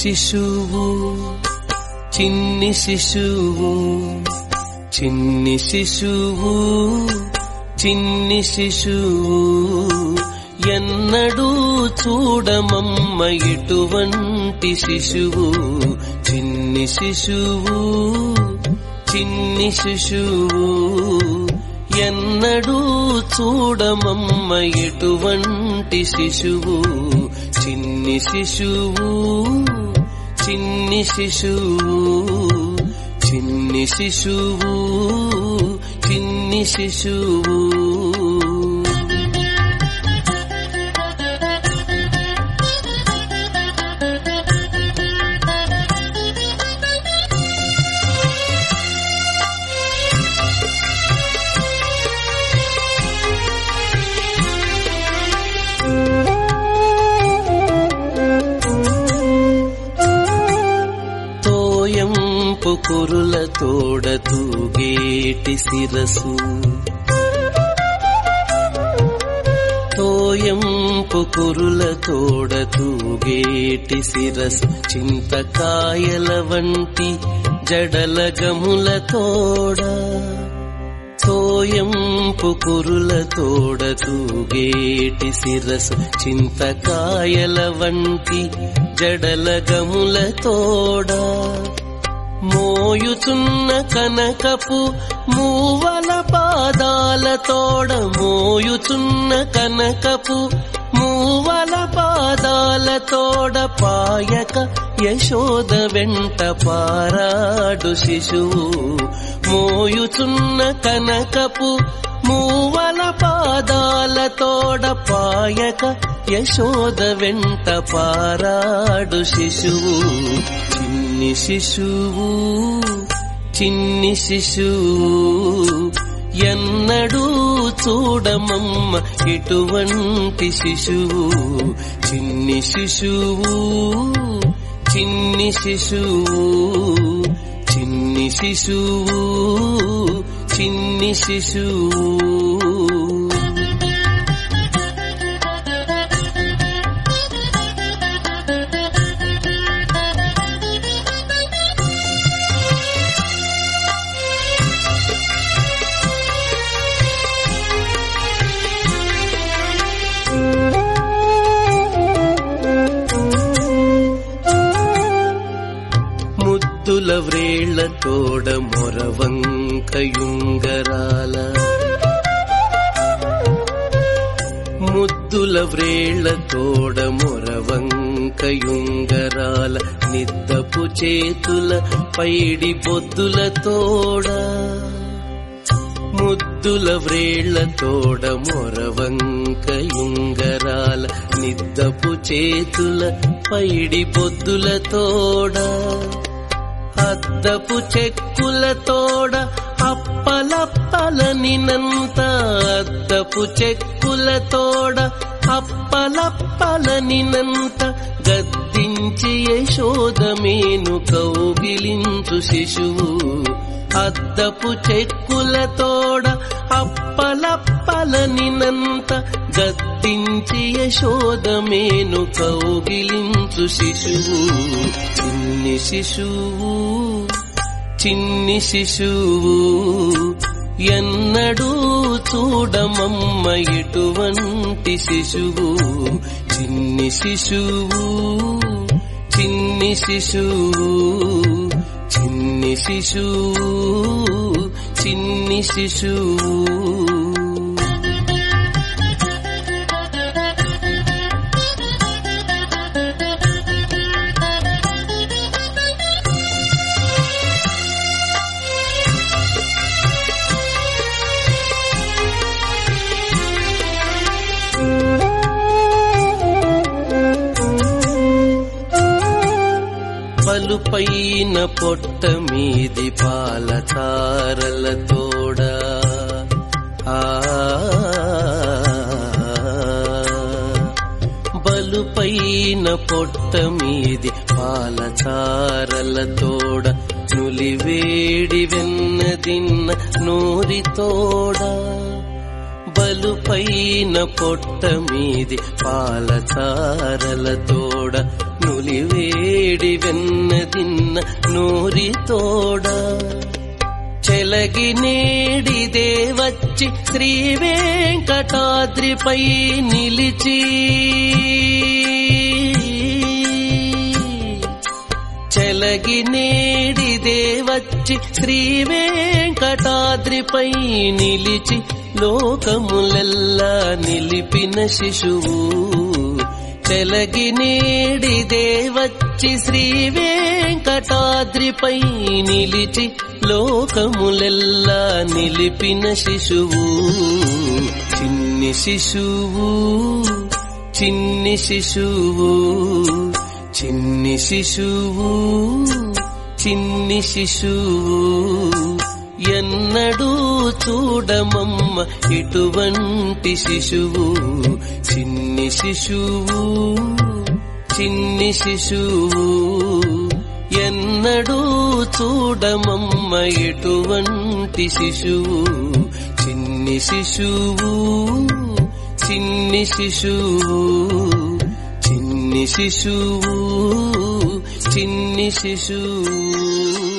శిశువు చిన్ని శిశువు చిన్ని శిశువు చిన్ని శిశువు ఎన్నడూ చూడమమ్మ ఇటువంటి శిశువు చిన్ని శిశువు చిన్ని శిశువు ఎన్నడూ చూడమమ్మ ఎటువంటి శిశువు చిన్ని శిశువు చిన్ని శిశువు చిన్ని శిశువు చిన్ని శిశువు తోయంపు కురుల తోడ తూగేటి శిరసు తోయంపు కురుల తోడ తూగేటి శిరసు చింతకాయల వంటి జడల గముల తోడ తోయంపు కురుల తోడ తూగేటి శిరసు చింతకాయల వంటి జడల గముల తోడ మోయుచున్న కనకపు మూవల పాదాల తోడ మోయుచున్న కనకపు మూవల పాదాల తోడ పాయక యశోద వెంట పారాడు శిశువు మోయుచున్న కనకపు మూవల పాదాల తోడ పాయక యశోద వెంట పారాడు శిశువు చిన్ని శిశువు చిన్ని శిశువు ఎన్నడూ చూడమమ్మ ఇటువంటి శిశువు చిన్ని శిశువు చిన్ని శిశువు చిన్ని శిశువు చిన్ని శిశువు ముద్దుల వ్రేళ్ల తోడ మొరవంకయుంగరాల ముద్దుల వ్రేళ్ల తోడ మొరవంకయుంగరాల నిద్దపు చేతుల పైడి బొద్దుల తోడ ముద్దుల వ్రేళ్ల తోడ మొరవంకయుంగరాల నిద్దపు చేతుల పైడి బొద్దుల తోడ అద్దపు చెక్కుల తోడ అప్పలప్పలనినంత అద్దపు చెక్కుల తోడ అప్పలప్పలనినంత గద్దించి యశోదమేను కౌగిలించు శిశువు అద్దపు చెక్కుల తోడ అప్పలప్పలనినంత గద్దించి యశోదమేను కౌగిలించు శిశువు చిన్ని శిశువు చిన్ని శిశువు ఎన్నడూ చూడమమ్మ ఎటువంటి శిశువు చిన్ని శిశువు చిన్ని శిశువు చిన్ని శిశువు చిన్ని శిశువు పలుపైన పొట్ట మీది పాల తారల తోడ ఆ బలుపైన పొట్ట మీది పాల చారల తోడ నులివేడి వెన్నదిన్న నోరి తోడ బలుపైన పొట్ట మీది పాల చారల తోడ నులివేడి వెన్నదిన్న నూరితోడ చెలగి నేడిదే వచ్చి శ్రీ వెంకటాద్రిపై నిలిచి చెలగి నేడిదే వచ్చి శ్రీ వెంకటాద్రిపై నిలిచి లోకములెల్లా నిలిపిన శిశువు చెలగి నేడిదే వచ్చి శ్రీ వెంకటాద్రిపై నిలిచి లోకములెల్లా నిలిపిన శిశువు చిన్ని శిశువు చిన్ని శిశువు చిన్ని శిశువు చిన్ని శిశువు ఎన్నడూ చూడమమ్మ ఇటువంటి శిశువు చిన్ని శిశువు చిన్ని శిశువు ఎన్నడూ చూడమమ్మ ఎటువంటి శిశువు చిన్ని శిశువు చిన్ని శిశువు చిన్ని శిశువు చిన్ని శిశువు